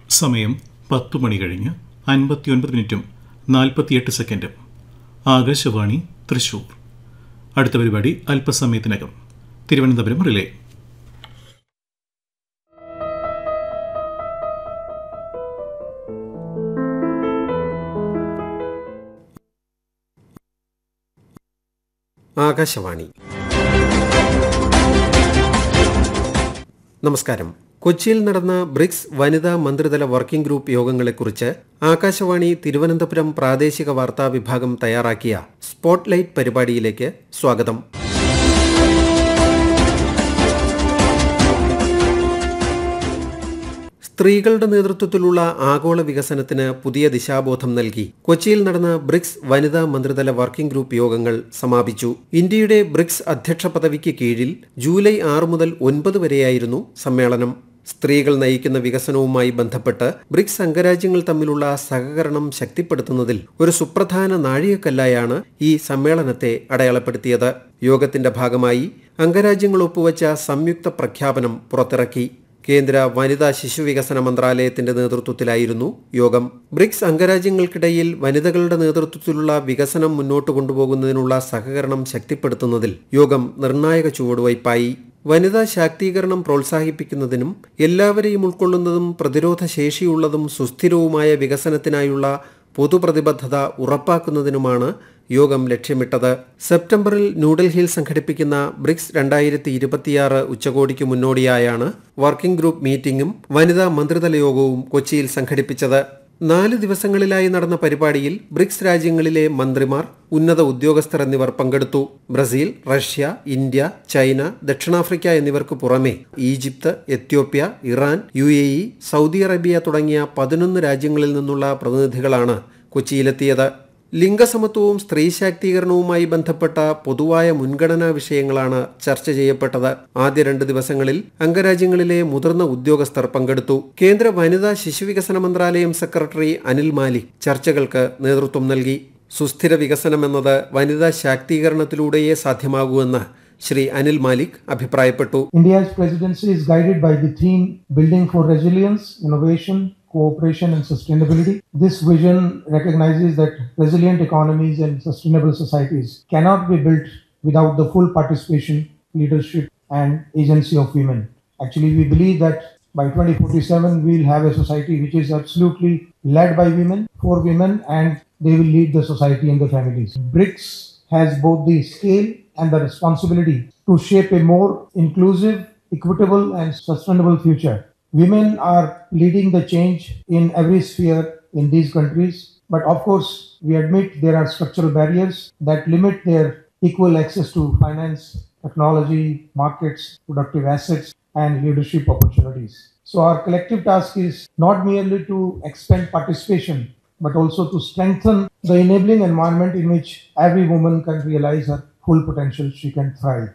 സമയം പത്തു മണി കഴിഞ്ഞ് അൻപത്തിയൊൻപത് മിനിറ്റും നാൽപ്പത്തിയെട്ട് സെക്കൻഡും ആകാശവാണി തൃശൂർ അടുത്ത പരിപാടി അല്പസമയത്തിനകം തിരുവനന്തപുരം റിലേ ആകാശവാണി നമസ്കാരം കൊച്ചിയിൽ നടന്ന ബ്രിക്സ് വനിതാ മന്ത്രിതല വർക്കിംഗ് ഗ്രൂപ്പ് യോഗങ്ങളെക്കുറിച്ച് ആകാശവാണി തിരുവനന്തപുരം പ്രാദേശിക വാർത്താ വിഭാഗം തയ്യാറാക്കിയ സ്പോട്ട്ലൈറ്റ് പരിപാടിയിലേക്ക് സ്വാഗതം സ്ത്രീകളുടെ നേതൃത്വത്തിലുള്ള ആഗോള വികസനത്തിന് പുതിയ ദിശാബോധം നൽകി കൊച്ചിയിൽ നടന്ന ബ്രിക്സ് വനിതാ മന്ത്രിതല വർക്കിംഗ് ഗ്രൂപ്പ് യോഗങ്ങൾ സമാപിച്ചു ഇന്ത്യയുടെ ബ്രിക്സ് അധ്യക്ഷ പദവിക്ക് കീഴിൽ ജൂലൈ ആറ് മുതൽ ഒൻപത് വരെയായിരുന്നു സമ്മേളനം സ്ത്രീകൾ നയിക്കുന്ന വികസനവുമായി ബന്ധപ്പെട്ട് ബ്രിക്സ് അംഗരാജ്യങ്ങൾ തമ്മിലുള്ള സഹകരണം ശക്തിപ്പെടുത്തുന്നതിൽ ഒരു സുപ്രധാന നാഴികക്കല്ലായാണ് ഈ സമ്മേളനത്തെ അടയാളപ്പെടുത്തിയത് യോഗത്തിന്റെ ഭാഗമായി അംഗരാജ്യങ്ങൾ ഒപ്പുവച്ച സംയുക്ത പ്രഖ്യാപനം പുറത്തിറക്കി കേന്ദ്ര വനിതാ ശിശു വികസന മന്ത്രാലയത്തിന്റെ നേതൃത്വത്തിലായിരുന്നു യോഗം ബ്രിക്സ് അംഗരാജ്യങ്ങൾക്കിടയിൽ വനിതകളുടെ നേതൃത്വത്തിലുള്ള വികസനം മുന്നോട്ട് കൊണ്ടുപോകുന്നതിനുള്ള സഹകരണം ശക്തിപ്പെടുത്തുന്നതിൽ യോഗം നിർണായക ചുവടുവയ്പായി വനിതാ ശാക്തീകരണം പ്രോത്സാഹിപ്പിക്കുന്നതിനും എല്ലാവരെയും ഉൾക്കൊള്ളുന്നതും പ്രതിരോധ ശേഷിയുള്ളതും സുസ്ഥിരവുമായ വികസനത്തിനായുള്ള പൊതുപ്രതിബദ്ധത ഉറപ്പാക്കുന്നതിനുമാണ് യോഗം ലക്ഷ്യമിട്ടത് സെപ്റ്റംബറിൽ ന്യൂഡൽഹിയിൽ സംഘടിപ്പിക്കുന്ന ബ്രിക്സ് രണ്ടായിരത്തി ഇരുപത്തിയാറ് ഉച്ചകോടിക്ക് മുന്നോടിയായാണ് വർക്കിംഗ് ഗ്രൂപ്പ് മീറ്റിംഗും വനിതാ മന്ത്രിതല യോഗവും കൊച്ചിയിൽ സംഘടിപ്പിച്ചത് നാല് ദിവസങ്ങളിലായി നടന്ന പരിപാടിയിൽ ബ്രിക്സ് രാജ്യങ്ങളിലെ മന്ത്രിമാർ ഉന്നത ഉദ്യോഗസ്ഥർ എന്നിവർ പങ്കെടുത്തു ബ്രസീൽ റഷ്യ ഇന്ത്യ ചൈന ദക്ഷിണാഫ്രിക്ക എന്നിവർക്ക് പുറമെ Egypt Ethiopia Iran U Saudi Arabia തുടങ്ങിയ പതിനൊന്ന് രാജ്യങ്ങളിൽ നിന്നുള്ള പ്രതിനിധികളാണ് കൊച്ചിയിലെത്തിയത് ലിംഗസമത്വവും സ്ത്രീ ശാക്തീകരണവുമായി ബന്ധപ്പെട്ട പൊതുവായ മുൻഗണനാ വിഷയങ്ങളാണ് ചർച്ച ചെയ്യപ്പെട്ടത് ആദ്യ രണ്ട് ദിവസങ്ങളിൽ അംഗരാജ്യങ്ങളിലെ മുതിർന്ന ഉദ്യോഗസ്ഥർ പങ്കെടുത്തു കേന്ദ്ര വനിതാ ശിശുവികസന മന്ത്രാലയം സെക്രട്ടറി അനിൽ മാലിക് ചർച്ചകൾക്ക് നേതൃത്വം നൽകി സുസ്ഥിര വികസനം എന്നത് വനിതാ ശാക്തീകരണത്തിലൂടെയേ സാധ്യമാകൂവെന്ന് ശ്രീ അനിൽ മാലിക് അഭിപ്രായപ്പെട്ടു India's presidency is guided by the theme Building for Resilience, Innovation, Cooperation and Sustainability. This vision recognizes that resilient economies and sustainable societies cannot be built without the full participation, leadership, and agency of women. Actually, we believe that by 2047, we'll have a society which is absolutely led by women, for women, and they will lead the society and the families. BRICS has both the scale and the responsibility to shape a more inclusive, equitable, and sustainable future. Women are leading the change in every sphere in these countries, but of course, we admit there are structural barriers that limit their equal access to finance, technology, markets, productive assets, and leadership opportunities. So, our collective task is not merely to expand participation, but also to strengthen the enabling environment in which every woman can realize her full potential, she can thrive.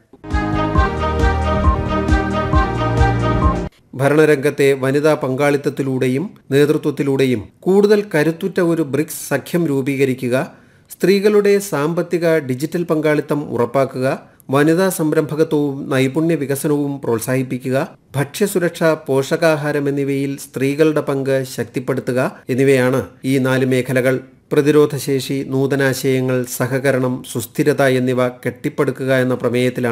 ഭരണരംഗത്തെ വനിതാ പങ്കാളിത്തത്തിലൂടെയും നേതൃത്വത്തിലൂടെയും കൂടുതൽ കരുത്തുറ്റ ഒരു BRICS സഖ്യം രൂപീകരിക്കുക സ്ത്രീകളുടെ സാമ്പത്തിക digital പങ്കാളിത്തം ഉറപ്പാക്കുക വനിതാ സംരംഭകത്വവും നൈപുണ്യ വികസനവും പ്രോത്സാഹിപ്പിക്കുക ഭക്ഷ്യസുരക്ഷ പോഷകാഹാരം എന്നിവയിൽ സ്ത്രീകളുടെ പങ്ക് ശക്തിപ്പെടുത്തുക എന്നിവയാണ് ഈ നാല് മേഖലകൾ പ്രതിരോധശേഷി നൂതനാശയങ്ങൾ സഹകരണം സുസ്ഥിരത എന്നിവ കെട്ടിപ്പടുക്കുക എന്ന പ്രമേയത്തിലാണ്